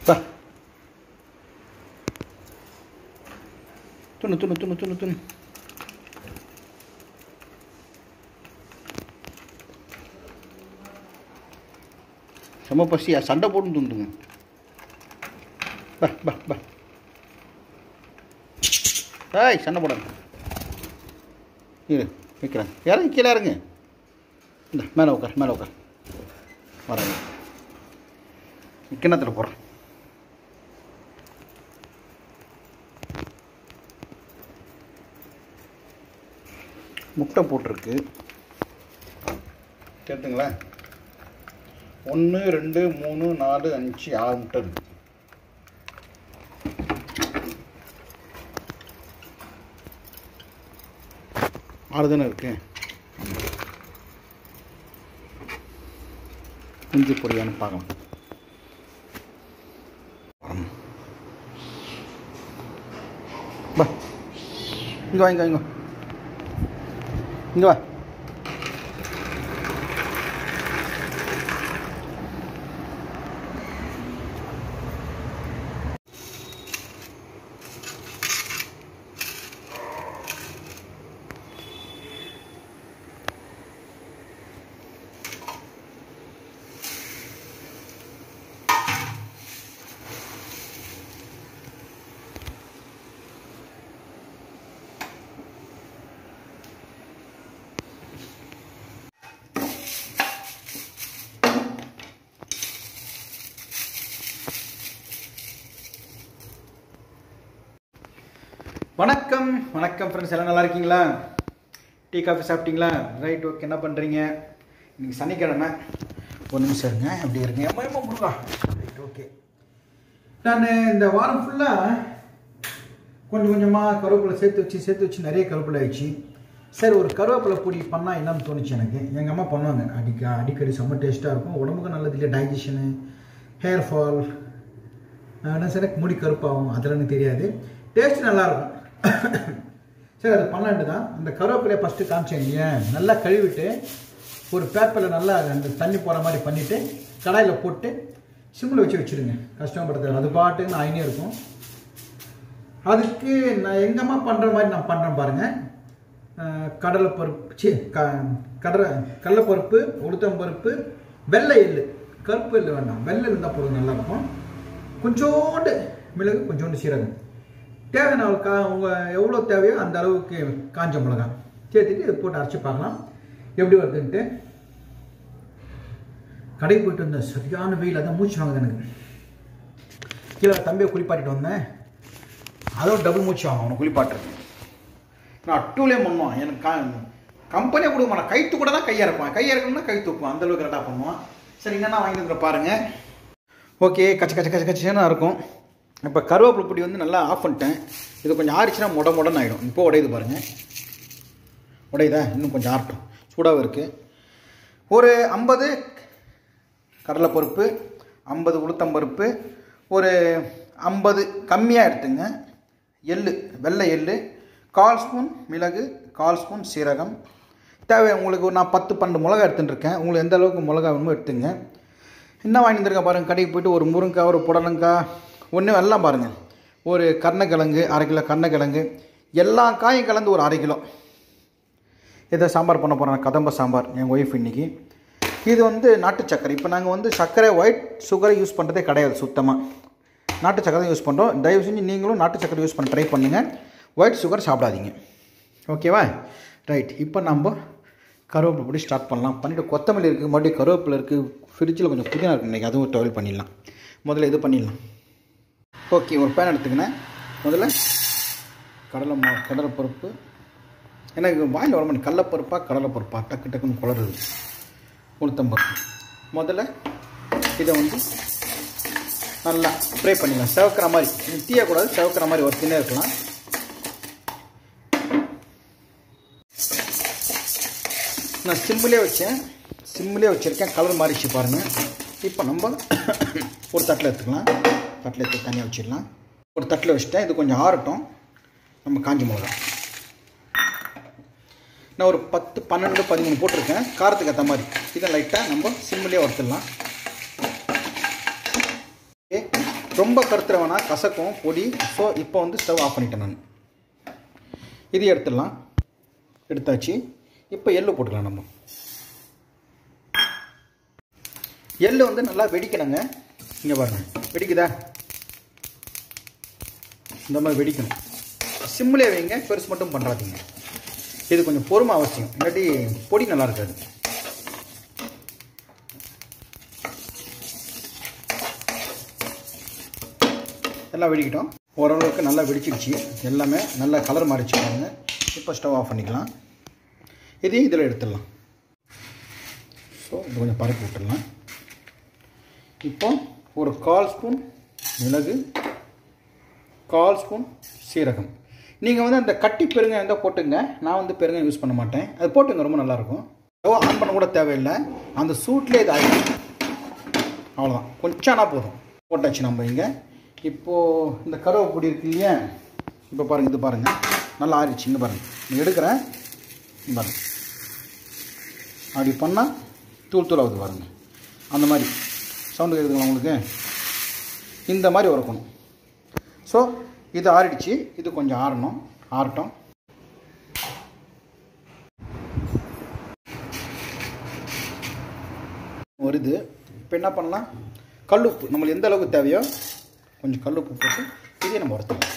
பா துணு துணு துணு துணு துணு செம பசியா சண்டை போட்டு துண்டுங்க பா பா பா ஏய் சண்டை போடாங்க இரு வைக்கிறேன் இறங்கி கீழே இறங்கு இந்த மேலே உட்கார் மேலே உட்கார் வரேன் கிண்ணத்தில் போடுறேன் முட்டை போட்டிருக்கு கேட்டுங்களேன் ஒன்று ரெண்டு மூணு நாலு அஞ்சு ஆறு முட்டை இருக்கு ஆறு தானே இருக்கு இஞ்சி பொடியான்னு பார்க்கலாம் ம். வா இங்கே வா இங்கே வா, இங்கே வா. இங்கே வா வணக்கம் வணக்கம் ஃப்ரெண்ட்ஸ் எல்லாம் நல்லா இருக்கீங்களா டீ காஃபி சாப்பிட்டீங்களா ரைட் ஓகே என்ன பண்ணுறீங்க இன்னைக்கு சனிக்கிழமை ஒரு நிமிஷம் இருங்க அப்படி இருங்க அம்மா முருகா ரைட் ஓகே நான் இந்த வாரம் ஃபுல்லாக கொஞ்சம் கொஞ்சமாக கருவேப்பிலை சேர்த்து வச்சு சேர்த்து வச்சு நிறைய கருவேப்பிலை ஆயிடுச்சு சரி ஒரு கருவேப்பிலை பொடி பண்ணால் என்னன்னு தோணுச்சு எனக்கு எங்கள் அம்மா பண்ணுவாங்க அடிக்க அடிக்கடி செம்ம டேஸ்ட்டாக இருக்கும் உடம்புக்கு நல்லது இல்லை டைஜஷனு ஹேர் ஃபால் ஆனால் சரி முடி கருப்பாகும் அதெல்லாம் எனக்கு தெரியாது டேஸ்ட் நல்லாயிருக்கும் சரி அது பண்ணலான்ட்டு தான் இந்த கருவேப்பிலையை ஃபஸ்ட்டு காமிச்சேன் இல்லையா நல்லா கழுவிட்டு ஒரு பேப்பரில் நல்லா அந்த தண்ணி போகிற மாதிரி பண்ணிவிட்டு கடாயில் போட்டு சிம்மில் வச்சு வச்சுருங்க கஷ்டப்படுறது அது பாட்டுன்னு ஆயினே இருக்கும் அதுக்கு நான் எங்கள் அம்மா பண்ணுற மாதிரி நான் பண்ணுறேன் பாருங்கள் கடலை பருப்பு சி க கடலை கடலைப்பருப்பு உளுத்தம்பருப்பு வெள்ளை எள்ளு கருப்பு எள்ளு வேண்டாம் வெள்ளை இருந்தால் போதும் நல்லாயிருக்கும் கொஞ்சோண்டு மிளகு கொஞ்சோண்டு சீரகம் தேவையான அளவு கா உங்கள் எவ்வளோ தேவையோ அந்த அளவுக்கு காஞ்ச மிளகாய் சேர்த்துட்டு இதை போட்டு அரைச்சி பார்க்கலாம் எப்படி வருதுன்ட்டு கடை போயிட்டு வந்தேன் சரியான வெயில் அதான் மூச்சு வாங்குது எனக்கு கீழே தம்பியை குளிப்பாட்டிட்டு வந்தேன் அதோட டபுள் மூச்சு வாங்க அவனை குளிப்பாட்டுறது நான் அட்டூலே பண்ணுவான் எனக்கு கா கம்பெனியை கொடுக்க மாட்டான் கைத்து கூட தான் கையை இறப்பான் கையை இறக்கணும்னா கை தூக்குவான் அந்தளவுக்கு கரெக்டாக பண்ணுவான் சரி என்னென்ன வாங்கிட்டு வந்துட பாருங்கள் ஓகே கச்ச கச்ச கச்ச கச்சேன்னு இருக்கும் இப்போ கருவேப்பிலை பொடி வந்து நல்லா ஆஃப் பண்ணிட்டேன் இது கொஞ்சம் ஆறிச்சுன்னா முட முடன்னு ஆகிடும் இப்போ உடையுது பாருங்கள் உடையுதா இன்னும் கொஞ்சம் ஆறட்டும் சூடாகவும் இருக்குது ஒரு ஐம்பது கடலைப்பருப்பு ஐம்பது உளுத்தம்பருப்பு ஒரு ஐம்பது கம்மியாக எடுத்துங்க எள்ளு வெள்ளை எள்ளு கால் ஸ்பூன் மிளகு கால் ஸ்பூன் சீரகம் தேவை உங்களுக்கு ஒரு நான் பத்து பன்னெண்டு மிளகா எடுத்துகிட்டு இருக்கேன் உங்களுக்கு எந்த அளவுக்கு மிளகா வேணுமோ எடுத்துங்க என்ன வாங்கி வந்திருக்கேன் பாருங்கள் கடைக்கு போயிட்டு ஒரு முருங்கைக்காய் ஒரு புடலங்காய் ஒன்று எல்லாம் பாருங்கள் ஒரு கருணக்கிழங்கு அரை கிலோ கருணக்கிழங்கு எல்லா காயும் கலந்து ஒரு அரை கிலோ இதை சாம்பார் பண்ண போகிறேன் கதம்ப சாம்பார் என் ஒய்ஃப் இன்னைக்கு இது வந்து நாட்டு சக்கரை இப்போ நாங்கள் வந்து சர்க்கரை ஒயிட் சுகரை யூஸ் பண்ணுறதே கிடையாது சுத்தமாக நாட்டு சக்கரை தான் யூஸ் பண்ணுறோம் தயவு செஞ்சு நீங்களும் நாட்டு சக்கரை யூஸ் பண்ண ட்ரை பண்ணுங்கள் ஒயிட் சுகர் சாப்பிடாதீங்க ஓகேவா ரைட் இப்போ நம்ம கருவேப்பிலை பொடி ஸ்டார்ட் பண்ணலாம் பண்ணிவிட்டு கொத்தமல்லி இருக்குது மறுபடியும் கருவேப்பிலை இருக்குது ஃப்ரிட்ஜில் கொஞ்சம் புதினா இருக்குது இன்றைக்கி அதுவும் டொயல் பண்ணிடலாம் முதல்ல இது பண்ணிடலாம் ஓகே ஒரு பேன் எடுத்துக்கினேன் முதல்ல கடலை மா கடலைப்பருப்பு எனக்கு வாயில் வர மாட்டேன் கடலைப்பருப்பா கடலைப்பருப்பா டக்கு டக்குன்னு குளருது உளுத்தம்பருப்பு முதல்ல இதை வந்து நல்லா ஃப்ரை பண்ணிடலாம் செவக்கிற மாதிரி இது தீயக்கூடாது செவக்கிற மாதிரி ஒரு தின்னே இருக்கலாம் நான் சிம்மிலே வச்சேன் சிம்மிலே வச்சுருக்கேன் கலர் மாறிச்சு பாருங்கள் இப்போ நம்ம ஒரு தட்டில் எடுத்துக்கலாம் தட்டில் எடுத்து தனியாக வச்சிடலாம் ஒரு தட்டில் வச்சுட்டேன் இது கொஞ்சம் ஆறட்டும் நம்ம காஞ்சி மிளகா நான் ஒரு பத்து பன்னெண்டு பதிமூணு போட்டிருக்கேன் காரத்துக்கு ஏற்ற மாதிரி இதை லைட்டாக நம்ம சிம்மிலே வறுத்துடலாம் ஓகே ரொம்ப கருத்துற வேணாம் கசக்கும் பொடி ஸோ இப்போ வந்து ஸ்டவ் ஆஃப் பண்ணிட்டேன் நான் இது எடுத்துடலாம் எடுத்தாச்சு இப்போ எள்ளு போட்டுக்கலாம் நம்ம எள்ளு வந்து நல்லா வெடிக்கணுங்க இங்கே பாருங்க வெடிக்குதா இந்த மாதிரி வெடிக்கணும் சிம்மிலே வைங்க பெருசு மட்டும் பண்ணுறாதீங்க இது கொஞ்சம் பொறுமை அவசியம் இல்லாட்டி பொடி நல்லா இருக்காது எல்லாம் வெடிக்கிட்டோம் ஓரளவுக்கு நல்லா வெடிச்சிடுச்சு எல்லாமே நல்லா கலர் மாறிச்சு பாருங்க இப்போ ஸ்டவ் ஆஃப் பண்ணிக்கலாம் இதையும் இதில் எடுத்துடலாம் ஸோ இது கொஞ்சம் பரப்பி விட்டுடலாம் இப்போ ஒரு கால் ஸ்பூன் மிளகு கால் ஸ்பூன் சீரகம் நீங்கள் வந்து அந்த கட்டி பெருங்காயம் இருந்தால் போட்டுங்க நான் வந்து பெருங்காயம் யூஸ் பண்ண மாட்டேன் அது போட்டுங்க ரொம்ப நல்லாயிருக்கும் ஸ்டவ் ஆன் பண்ண கூட தேவையில்லை அந்த சூட்லேயே இது ஆகிடும் அவ்வளோதான் கொஞ்சம் ஆனால் போதும் போட்டாச்சு நம்ம இங்கே இப்போது இந்த கருவை பொடி இருக்கு இல்லையா இப்போ பாருங்கள் இது பாருங்கள் நல்லா ஆறிடுச்சு இங்கே பாருங்கள் நீ எடுக்கிறேன் இங்க பாருங்க அப்படி பண்ணால் தூள் தூள் ஆகுது பாருங்க அந்த மாதிரி சவுண்டு கேட்குதுங்களா உங்களுக்கு இந்த மாதிரி உரக்கணும் ஸோ இது ஆறிடுச்சு இது கொஞ்சம் ஆறணும் ஆறட்டும் வருது இப்போ என்ன பண்ணலாம் கல்லுப்பு நம்மளுக்கு எந்த அளவுக்கு தேவையோ கொஞ்சம் கல்லுப்பு போட்டு இதையும் நம்ம வறுத்துக்கலாம்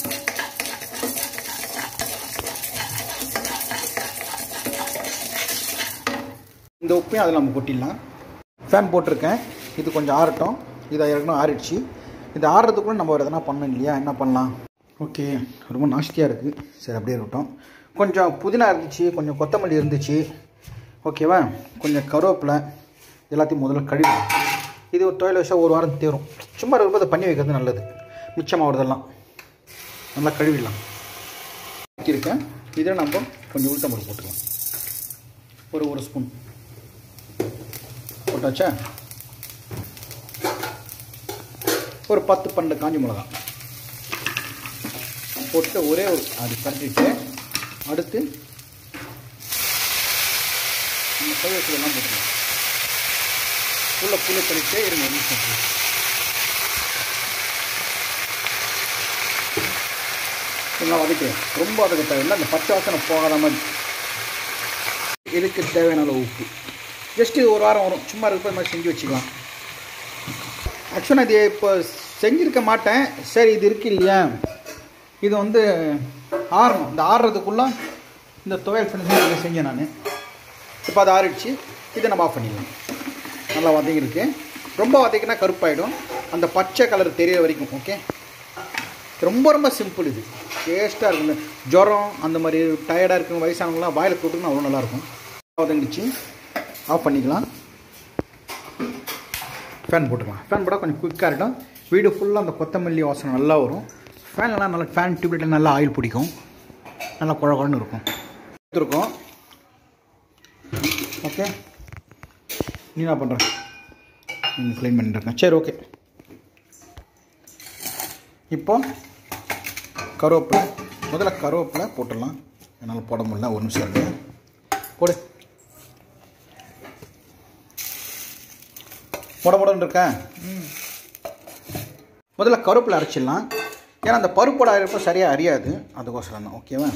இந்த உப்பையும் அதில் நம்ம கொட்டிடலாம் ஃபேன் போட்டிருக்கேன் இது கொஞ்சம் ஆறட்டும் இது ஏற்கனவே ஆறிடுச்சு இது ஆறுறதுக்குள்ள நம்ம வேறு எதனா பண்ணணும் இல்லையா என்ன பண்ணலாம் ஓகே ரொம்ப நாஸ்தியாக இருக்குது சரி அப்படியே இருக்கட்டும் கொஞ்சம் புதினா இருந்துச்சு கொஞ்சம் கொத்தமல்லி இருந்துச்சு ஓகேவா கொஞ்சம் கருவேப்பிலை எல்லாத்தையும் முதல்ல கழுவி இது ஒரு தொழில் வச்சா ஒரு வாரம் தேரும் சும்மா இருக்கும்போது பண்ணி வைக்கிறது நல்லது மிச்சமாகிறதெல்லாம் நல்லா கழுவிடலாம் இருக்கேன் இதில் நம்ம கொஞ்சம் உளுத்தம்பருப்பு போட்டுக்கலாம் ஒரு ஒரு ஸ்பூன் போட்டாச்சா ஒரு பத்து பன்னெண்டு காஞ்சி மிளகா போட்டு ஒரே ஒரு அது கட்டிட்டு அடுத்து நம்ம கைவசலாம் போட்டுக்கலாம் உள்ள புள்ள கழிச்சே இருங்க ஒரு நிமிஷம் please. நல்லா வதக்கிறேன் ரொம்ப வதக்க தேவையில்லை அந்த பச்சை வாசனை போகாத மாதிரி இதுக்கு தேவையான அளவு உப்பு ஜஸ்ட் இது ஒரு வாரம் வரும் சும்மா இருக்க மாதிரி செஞ்சு வச்சுக்கலாம் ஆக்சுவலாக இது இப்போ செஞ்சுருக்க மாட்டேன் சரி இது இருக்கு இல்லையா இது வந்து ஆறணும் இந்த ஆறுறதுக்குள்ளே இந்த துவையல் ஃபினிஷிங் செஞ்சேன் நான் இப்போ அது ஆறிடுச்சு இதை நம்ம ஆஃப் பண்ணிடலாம் நல்லா வதங்கிருக்கு ரொம்ப வதக்கினா கருப்பாயிடும் அந்த பச்சை கலர் தெரியற வரைக்கும் ஓகே ரொம்ப ரொம்ப சிம்பிள் இது டேஸ்ட்டாக இருக்கும் ஜுரம் அந்த மாதிரி டயர்டாக இருக்கும் வயசானவங்களாம் வாயில் போட்டுக்கணும் அவ்வளோ நல்லாயிருக்கும் வதங்கிடுச்சு ஆஃப் பண்ணிக்கலாம் ஃபேன் போட்டுக்கலாம் ஃபேன் போட்டால் கொஞ்சம் குயிக்காக இருக்கும் வீடு ஃபுல்லாக அந்த கொத்தமல்லி வாசனை நல்லா வரும் ஃபேன்லாம் நல்லா ஃபேன் டியூப்லைட்டில் நல்லா ஆயில் பிடிக்கும் நல்லா குழ குழன்னு இருக்கும் இருக்கும் ஓகே நீ என்ன பண்ணுற நீங்கள் க்ளீன் பண்ணிட்டுருக்கேன் சரி ஓகே இப்போ கருவேப்பிலை முதல்ல கருவேப்பிலை போட்டுடலாம் என்னால் போட முடியல ஒரு நிமிஷம் இருக்கு போடு முட முடன்னு இருக்கா முதல்ல கருவேப்பிலை அரைச்சிடலாம் ஏன்னா அந்த பருப்போட அரைப்போ சரியாக அறியாது அதுக்கோசரம் தான் ஓகேவா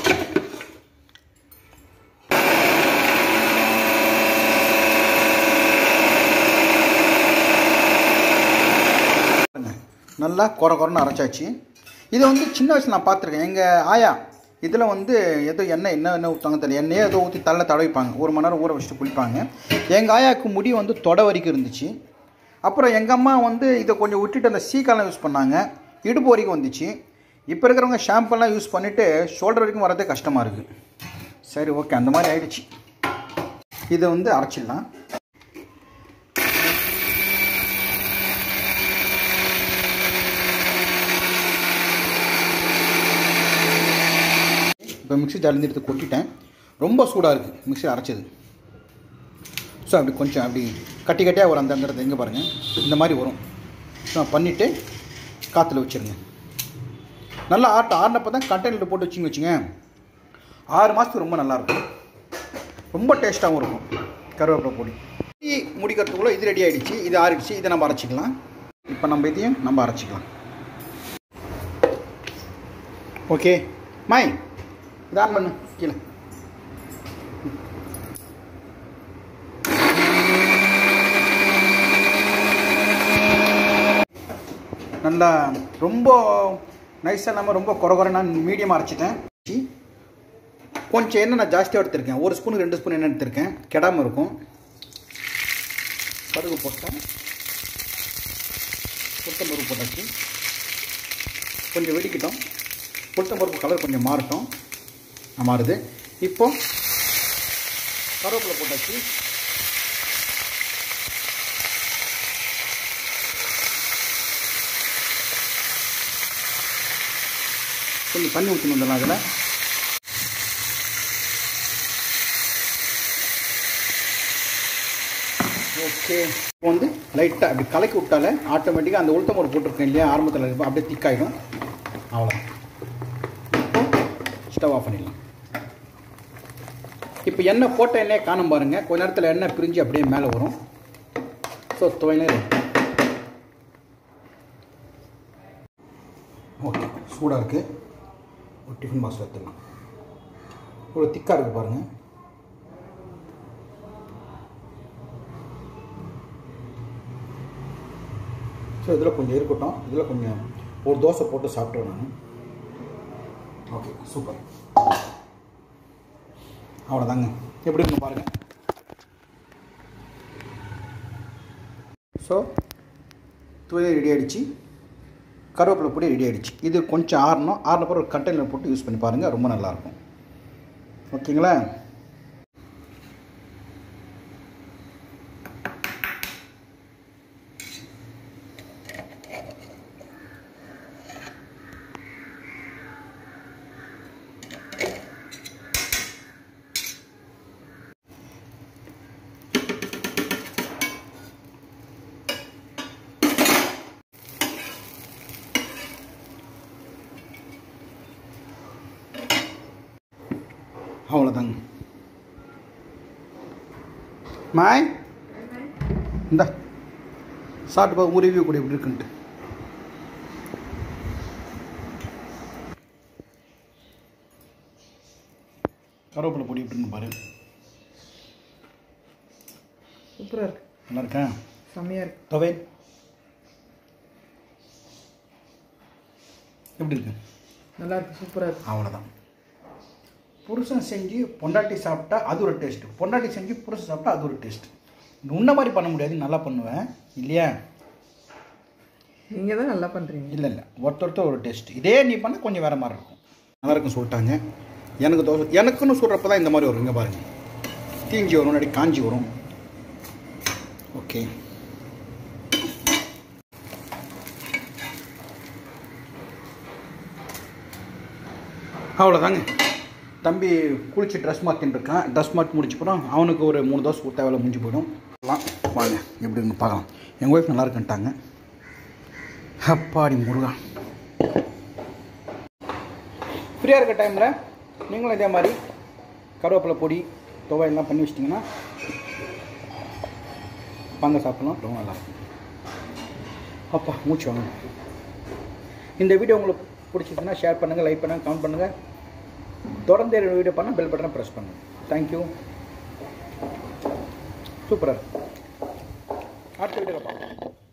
நல்லா குறை குறைன்னு அரைச்சாச்சு இதை வந்து சின்ன வயசில் நான் பார்த்துருக்கேன் எங்கள் ஆயா இதில் வந்து ஏதோ எண்ணெய் என்ன எண்ணெய் ஊற்றுவாங்க தெரியல எண்ணெயே ஏதோ ஊற்றி தள்ள தடவிப்பாங்க ஒரு மணி நேரம் ஊற வச்சுட்டு குளிப்பாங்க எங்கள் ஆயாவுக்கு முடி வந்து தொடை வரைக்கும் இருந்துச்சு அப்புறம் எங்கள் அம்மா வந்து இதை கொஞ்சம் விட்டுட்டு அந்த சீக்காலாம் யூஸ் பண்ணாங்க இடுப்பு வரைக்கும் வந்துச்சு இப்போ இருக்கிறவங்க ஷாம்பெல்லாம் யூஸ் பண்ணிவிட்டு ஷோல்டர் வரைக்கும் வரதே கஷ்டமாக இருக்குது சரி ஓகே அந்த மாதிரி ஆயிடுச்சு இதை வந்து அரைச்சிடலாம் இப்போ மிக்ஸி ஜார்லேருந்து எடுத்து கொட்டிட்டேன் ரொம்ப சூடாக இருக்குது மிக்ஸி அரைச்சது ஸோ அப்படி கொஞ்சம் அப்படி கட்டி கட்டியாக வரும் அந்த அந்த இடத்துல எங்கே பாருங்கள் இந்த மாதிரி வரும் ஸோ பண்ணிவிட்டு காற்றுல வச்சுருங்க நல்லா ஆட்ட ஆறினப்போ தான் கண்டெய்னரில் போட்டு வச்சிங்க வச்சுங்க ஆறு மாதத்துக்கு ரொம்ப நல்லாயிருக்கும் ரொம்ப டேஸ்ட்டாகவும் இருக்கும் கருவேப்பிலை பொடி டீ முடிக்கிறதுக்குள்ளே இது ரெடி ஆகிடுச்சு இது ஆறிடுச்சு இதை நம்ம அரைச்சிக்கலாம் இப்போ நம்ம இதையும் நம்ம அரைச்சிக்கலாம் ஓகே மாய் இதான் பண்ணு கீழே நல்லா ரொம்ப நைஸாக நம்ம ரொம்ப குறை குறை நான் மீடியமாக அரைச்சிட்டேன் கொஞ்சம் எண்ணெய் நான் ஜாஸ்தியாக எடுத்திருக்கேன் ஒரு ஸ்பூன் ரெண்டு ஸ்பூன் எண்ணெய் எடுத்திருக்கேன் கெடாமல் இருக்கும் கடுகு போட்டேன் உளுத்தம்பருப்பு போட்டாச்சு கொஞ்சம் வெடிக்கட்டும் உளுத்தம்பருப்பு கலர் கொஞ்சம் மாறட்டும் ஆ, மாறுது இப்போ கருவேப்பிலை போட்டாச்சு கொஞ்சம் தண்ணி ஊற்றணும் இதெல்லாம் அதில் ஓகே இப்போ வந்து லைட்டாக அப்படி கலக்கி விட்டாலே ஆட்டோமேட்டிக்காக அந்த உளுத்தம் ஒரு போட்டிருக்கேன் இல்லையா ஆரம்பத்தில் இருக்கும் அப்படியே திக்காயிடும் அவ்வளோ இப்போ ஸ்டவ் ஆஃப் பண்ணிடலாம் இப்போ எண்ணெய் போட்ட எண்ணெயை காணும் பாருங்கள் கொஞ்ச நேரத்தில் எண்ணெய் பிரிஞ்சு அப்படியே மேலே வரும் ஸோ துவையிலே ஓகே சூடாக இருக்குது ஒரு டிஃபன் பாக்ஸ் எடுத்துடலாம் ஒரு திக்காக இருக்குது பாருங்கள் ஸோ இதில் கொஞ்சம் இருக்கட்டும் இதில் கொஞ்சம் ஒரு தோசை போட்டு சாப்பிட்ருவேன் நான் ஓகே சூப்பர் அவ்வளோதாங்க எப்படி இருக்கு பாருங்கள் ஸோ துவையை ரெடி ஆகிடுச்சு கருவேப்பிலை பொடி ரெடி ஆகிடுச்சு இது கொஞ்சம் ஆறணும் ஆறின பிறகு ஒரு கண்டெய்னர் போட்டு யூஸ் பண்ணி பாருங்கள் ரொம்ப நல்லாயிருக்கும் ஓகேங்களா அவ்வளோதாங்க மாய் இந்த சாப்பிட்டு பார்க்க ரிவ்யூ கூட எப்படி இருக்குன்ட்டு கருவேப்பிலை பொடி எப்படின்னு பாரு சூப்பராக இருக்கு நல்லா இருக்கா செம்மையாக இருக்கு தொவை எப்படி இருக்கு நல்லா இருக்கு சூப்பராக இருக்கு அவ்வளோதான் புருஷன் செஞ்சு பொண்டாட்டி சாப்பிட்டா அது ஒரு டேஸ்ட் பொண்டாட்டி செஞ்சு புருஷன் சாப்பிட்டா அது ஒரு டேஸ்ட் உன்ன மாதிரி பண்ண முடியாது நல்லா பண்ணுவேன் இல்லையா நீங்கள் தான் நல்லா பண்ணுறீங்க இல்லை இல்லை ஒருத்தர் ஒருத்தர் ஒரு டேஸ்ட் இதே நீ பண்ண கொஞ்சம் வேறு மாதிரி இருக்கும் நல்லா இருக்கும் சொல்லிட்டாங்க எனக்கு தோசை எனக்குன்னு சொல்கிறப்ப தான் இந்த மாதிரி வரும் இங்கே பாருங்க தீஞ்சி வரும் இல்லாட்டி காஞ்சி வரும் ஓகே அவ்வளோதாங்க தம்பி குளிச்சு ட்ரெஸ் மாற்றின்னு இருக்கான் ட்ரெஸ் மாற்றி முடிச்சப்புறம் அவனுக்கு ஒரு மூணு தோசை கொடுத்தா வேலை முடிஞ்சு போயிடும் எல்லாம் வாங்க எப்படி இருக்குன்னு பார்க்கலாம் எங்கள் ஒய்ஃப் நல்லா இருக்குன்ட்டாங்க அப்பாடி முருகா ஃப்ரீயாக இருக்க டைமில் நீங்களும் இதே மாதிரி கருவேப்பிலை பொடி துவை எல்லாம் பண்ணி வச்சிட்டிங்கன்னா வாங்க சாப்பிட்லாம் ரொம்ப நல்லாயிருக்கும் அப்பா மூச்சு வாங்க இந்த வீடியோ உங்களுக்கு பிடிச்சிருச்சுன்னா ஷேர் பண்ணுங்கள் லைக் பண்ணுங்கள் கமெண்ட் பண்ணுங்கள் தொடர்ந்து வீடியோ பண்ணால் பெல் பட்டனை ப்ரெஸ் பண்ணுங்கள் தேங்க்யூ சூப்பராக அடுத்த வீடியோவில் பார்க்கலாம்